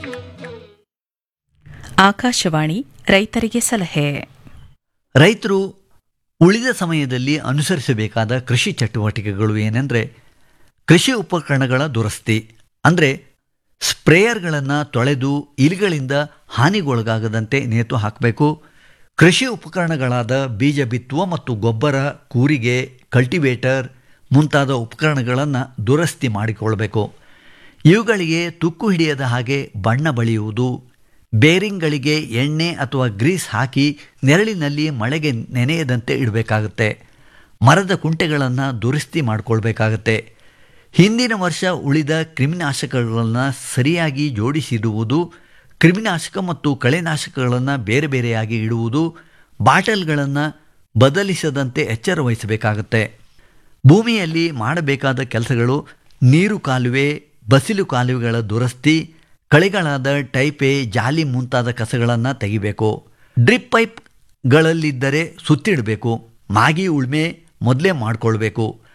ಆಕಾಶವಾಣಿ ರೈತರಿಗೆ ಸಲಹೆ ರೈತರು ಉಳಿದ ಸಮಯದಲ್ಲಿ ಅನುಸರಿಸಬೇಕಾದ ಕೃಷಿ ಚಟುವಟಿಕೆಗಳು ಏನೆಂದರೆ ಕೃಷಿ ಉಪಕರಣಗಳ ದುರಸ್ತಿ ಅಂದರೆ ಸ್ಪ್ರೇಯರ್ಗಳನ್ನು ತೊಳೆದು ಇಲಿಗಳಿಂದ ಹಾನಿಗೊಳಗಾಗದಂತೆ ನೇತು ಹಾಕಬೇಕು ಕೃಷಿ ಉಪಕರಣಗಳಾದ ಬೀಜ ಬಿತ್ತುವ ಮತ್ತು ಗೊಬ್ಬರ ಕೂರಿಗೆ ಕಲ್ಟಿವೇಟರ್ ಮುಂತಾದ ಉಪಕರಣಗಳನ್ನು ದುರಸ್ತಿ ಮಾಡಿಕೊಳ್ಬೇಕು ಇವುಗಳಿಗೆ ತುಕ್ಕು ಹಿಡಿಯದ ಹಾಗೆ ಬಣ್ಣ ಬಳಿಯುವುದು ಬೇರಿಂಗ್ಗಳಿಗೆ ಎಣ್ಣೆ ಅಥವಾ ಗ್ರೀಸ್ ಹಾಕಿ ನೆರಳಿನಲ್ಲಿ ಮಳೆಗೆ ನೆನೆಯದಂತೆ ಇಡಬೇಕಾಗುತ್ತೆ ಮರದ ಕುಂಟೆಗಳನ್ನು ದುರಸ್ತಿ ಮಾಡಿಕೊಳ್ಬೇಕಾಗತ್ತೆ ಹಿಂದಿನ ವರ್ಷ ಉಳಿದ ಕ್ರಿಮಿನಾಶಕಗಳನ್ನು ಸರಿಯಾಗಿ ಜೋಡಿಸಿಡುವುದು ಕ್ರಿಮಿನಾಶಕ ಮತ್ತು ಕಳೆನಾಶಕಗಳನ್ನು ಬೇರೆ ಬೇರೆಯಾಗಿ ಇಡುವುದು ಬಾಟಲ್ಗಳನ್ನು ಬದಲಿಸದಂತೆ ಎಚ್ಚರ ವಹಿಸಬೇಕಾಗತ್ತೆ ಭೂಮಿಯಲ್ಲಿ ಮಾಡಬೇಕಾದ ಕೆಲಸಗಳು ನೀರು ಕಾಲುವೆ ಬಸಿಲು ಕಾಲುವೆಗಳ ದುರಸ್ತಿ ಕಳೆಗಳಾದ ಟೈಪೆ ಜಾಲಿ ಮುಂತಾದ ಕಸಗಳನ್ನು ತೆಗಿಬೇಕು ಡ್ರಿಪ್ ಪೈಪ್ಗಳಲ್ಲಿದ್ದರೆ ಸುತ್ತಿಡಬೇಕು ಮಾಗಿ ಉಳ್ಮೆ ಮೊದಲೇ ಮಾಡಿಕೊಳ್ಬೇಕು